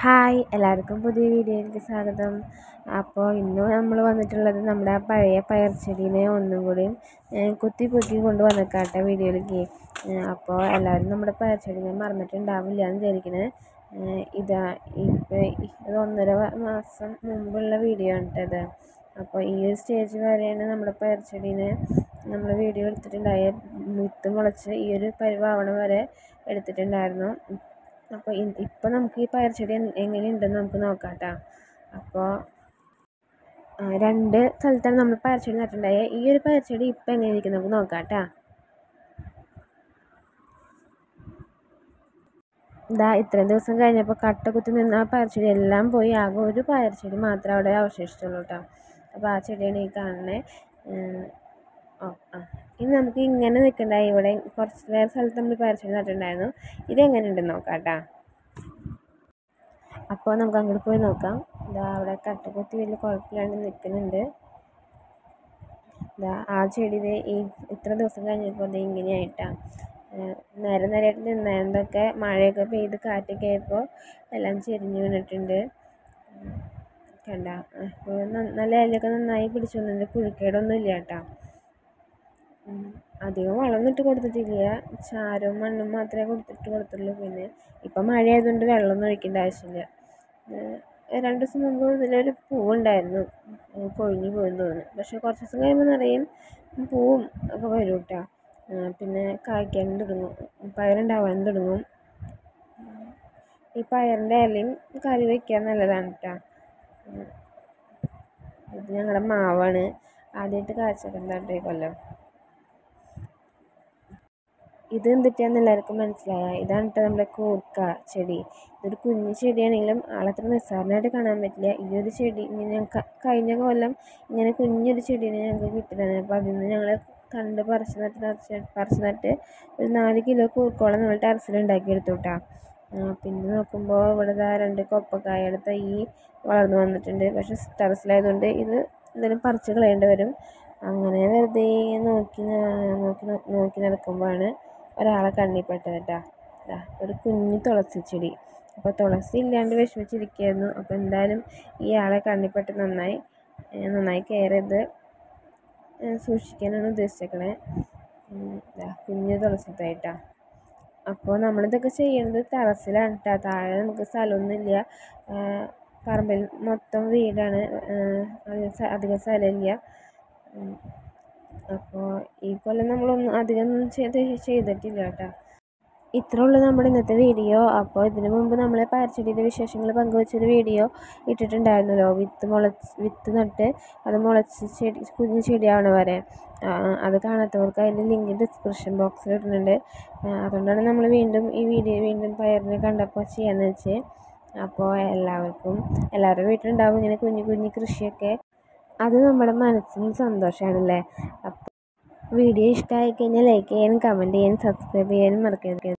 hi എല്ലാവർക്കും പുതിയ വീഡിയോയിലേക്ക് സ്വാഗതം അപ്പോൾ ഇന്ന് നമ്മൾ വന്നിട്ടുള്ളത് നമ്മുടെ പഴയ പയർ ചെടീനെ ഒന്നും കൂടി കുത്തി പൊക്കി കൊണ്ട് വന്നേക്കാട്ടെ വീഡിയോയിലേക്ക് അപ്പോൾ എല്ലാവരും നമ്മുടെ പയർ ചെടീനെ മറന്നിട്ടുണ്ടാവില്ല എന്ന് വിചാരിക്കണേ ഇതാ ഇപ്പം ഇത് ഒന്നര മാസം മുമ്പുള്ള വീഡിയോ ആണ് കേട്ടത് അപ്പോൾ ഈ ഒരു സ്റ്റേജ് വരെയാണ് നമ്മുടെ പയർ ചെടീനെ നമ്മൾ വീഡിയോ എടുത്തിട്ടുണ്ടായ വിത്ത് മുളച്ച് ഈ ഒരു പരുവാവണ വരെ എടുത്തിട്ടുണ്ടായിരുന്നു അപ്പോൾ ഇപ്പോൾ നമുക്ക് ഈ പയർ ചെടി എങ്ങനെയുണ്ടെന്ന് നമുക്ക് നോക്കാം കേട്ടോ അപ്പോൾ രണ്ട് സ്ഥലത്താണ് നമ്മൾ പയർ ചെടി നട്ടിട്ടുണ്ടായത് ഈ ഒരു പയർ ചെടി ഇപ്പോൾ എങ്ങനെ ഇരിക്കും നമുക്ക് നോക്കാം കേട്ടോ ഇതാ ഇത്രയും ദിവസം കഴിഞ്ഞപ്പോൾ കട്ട കുത്തി നിന്ന ആ പയർ ചെടി എല്ലാം പോയി ആകെ ഒരു പയർ ചെടി മാത്രമേ അവിടെ അവശേഷിച്ചുള്ളൂ കേട്ടോ അപ്പോൾ ആ ചെടിയാണ് ഈ കാണുന്നത് ഓ ആ ഇനി നമുക്ക് ഇങ്ങനെ നിൽക്കണ്ടായി ഇവിടെ കുറച്ച് വേറെ സ്ഥലത്ത് നമ്മൾ പയർ ചെടി നട്ടിട്ടുണ്ടായിരുന്നു ഇതെങ്ങനെ ഉണ്ടെന്ന് നോക്കാം കേട്ടോ അപ്പോൾ നമുക്ക് അങ്ങോട്ട് പോയി നോക്കാം ഇതാ അവിടെ കട്ടക്കുത്തി വലിയ കുഴപ്പമില്ലാണ്ട് നിൽക്കുന്നുണ്ട് ഇതാ ആ ചെടി ഈ ഇത്ര ദിവസം കഴിഞ്ഞപ്പോൾ അത് ഇങ്ങനെയായിട്ടാണ് നേരെ നേരെയായിട്ട് നിന്നതൊക്കെ മഴയൊക്കെ പെയ്ത് കാറ്റൊക്കെ ആയപ്പോൾ എല്ലാം ചെരിഞ്ഞ് വീണിട്ടുണ്ട് കണ്ട അപ്പോൾ നല്ല ഇലയൊക്കെ നന്നായി പിടിച്ചു വന്നിട്ടുണ്ട് പുഴുക്കേടൊന്നും ഇല്ല കേട്ടോ അധികം വളമൊന്നും ഇട്ട് കൊടുത്തിട്ടില്ല ചാരവും മണ്ണും മാത്രമേ കൊടുത്തിട്ട് കൊടുത്തുള്ളൂ പിന്നെ ഇപ്പം മഴ ആയതുകൊണ്ട് വെള്ളമൊന്നും ഒഴിക്കേണ്ട ആവശ്യമില്ല രണ്ട് ദിവസം മുമ്പ് ഇതിലൊരു പൂവുണ്ടായിരുന്നു കൊഴിഞ്ഞു പോയെന്ന് തോന്നുന്നു പക്ഷേ കുറച്ച് ദിവസം കഴിയുമ്പോൾ നിറയും പൂവും ഒക്കെ വരും കേട്ടോ പിന്നെ കായ്ക്കാനും തുടങ്ങും പയറുണ്ടാവാനും തുടങ്ങും ഈ പയറിൻ്റെ ഇലയും കറി വയ്ക്കാൻ നല്ലതാണ് കേട്ടോ ഇത് ഞങ്ങളുടെ മാവാണ് ആദ്യമായിട്ട് കാഴ്ചക്കണ്ടാട്ടെ കൊല്ലം ഇത് എന്തിട്ടാന്ന് എല്ലാവർക്കും മനസ്സിലായ ഇതാണ് കേട്ടോ നമ്മുടെ കൂർക്ക ചെടി ഇതൊരു കുഞ്ഞു ചെടിയാണെങ്കിലും ആളത്ര നിസ്സാരമായിട്ട് കാണാൻ പറ്റില്ല ഈ ഒരു ചെടി ഇങ്ങനെ കഴിഞ്ഞ കൊല്ലം ഇങ്ങനെ കുഞ്ഞൊരു ചെടീനെ ഞങ്ങൾക്ക് കിട്ടിയതാണ് അപ്പോൾ അതിൽ നിന്ന് ഞങ്ങൾ കണ്ട് പറിച്ച് നട്ട് നിറച്ച് പറിച്ച് നട്ട് ഒരു നാല് കിലോ കൂർക്കോളം നമ്മൾ ടെറസിൽ ഉണ്ടാക്കിയെടുത്തു കേട്ടോ പിന്നെ നോക്കുമ്പോൾ ഇവിടെ ദാ രണ്ട് കൊപ്പക്കായയുടെ തൈ വളർന്നു വന്നിട്ടുണ്ട് പക്ഷേ ടെറസിലായതുകൊണ്ട് ഇത് എന്തെങ്കിലും പറിച്ച് കളയേണ്ടി വരും അങ്ങനെ വെറുതെ നോക്കി നോക്കി നോക്കി നടക്കുമ്പോഴാണ് ഒരാളെ കണ്ണിൽ പെട്ടത് കേട്ടോ ഒരു കുഞ്ഞു തുളസി ചെടി അപ്പോൾ തുളസി ഇല്ലാണ്ട് വിഷമിച്ചിരിക്കുകയായിരുന്നു അപ്പോൾ എന്തായാലും ഈ ആളെ കണ്ണിൽപ്പെട്ട് നന്നായി നന്നായി കെയർ ചെയ്ത് സൂക്ഷിക്കാനാണ് ഉദ്ദേശിച്ചേക്കണേ കുഞ്ഞു തുളസി തൈട്ടാ അപ്പോൾ നമ്മളിതൊക്കെ ചെയ്യുന്നത് ടെറസിലാണ് കേട്ടോ താഴെ നമുക്ക് സ്ഥലമൊന്നുമില്ല പറമ്പിൽ മൊത്തം വീടാണ് അധികം സ്ഥലമില്ല അപ്പോൾ ഈ കൊല്ലം നമ്മളൊന്നും അധികം ചെയ്ത് ചെയ്തിട്ടില്ല കേട്ടോ ഇത്രേ ഉള്ളൂ നമ്മുടെ ഇന്നത്തെ വീഡിയോ അപ്പോൾ ഇതിനു മുമ്പ് നമ്മൾ പയർച്ചെടിയുടെ വിശേഷങ്ങൾ പങ്കുവച്ചൊരു വീഡിയോ ഇട്ടിട്ടുണ്ടായിരുന്നല്ലോ വിത്ത് മുളച്ച് വിത്ത് നട്ട് അത് മുളച്ച് ചെടി കുഞ്ഞു ചെടിയാവണ വരെ അത് കാണാത്തവർക്ക് അതിൻ്റെ ലിങ്ക് ഡിസ്ക്രിപ്ഷൻ ബോക്സിൽ ഇടുന്നുണ്ട് അതുകൊണ്ടാണ് നമ്മൾ വീണ്ടും ഈ വീഡിയോ വീണ്ടും പയറിനെ കണ്ടപ്പോൾ ചെയ്യാമെന്ന് വെച്ച് അപ്പോൾ എല്ലാവർക്കും എല്ലാവരുടെ വീട്ടിലുണ്ടാവും ഇങ്ങനെ കുഞ്ഞു കുഞ്ഞു കൃഷിയൊക്കെ അത് നമ്മുടെ മനസ്സിന് സന്തോഷമാണല്ലേ അപ്പോൾ വീഡിയോ ഇഷ്ടമായി കഴിഞ്ഞാൽ ലൈക്ക് ചെയ്യാനും കമൻറ്റ് ചെയ്യാനും സബ്സ്ക്രൈബ് ചെയ്യാനും മറക്കരുത്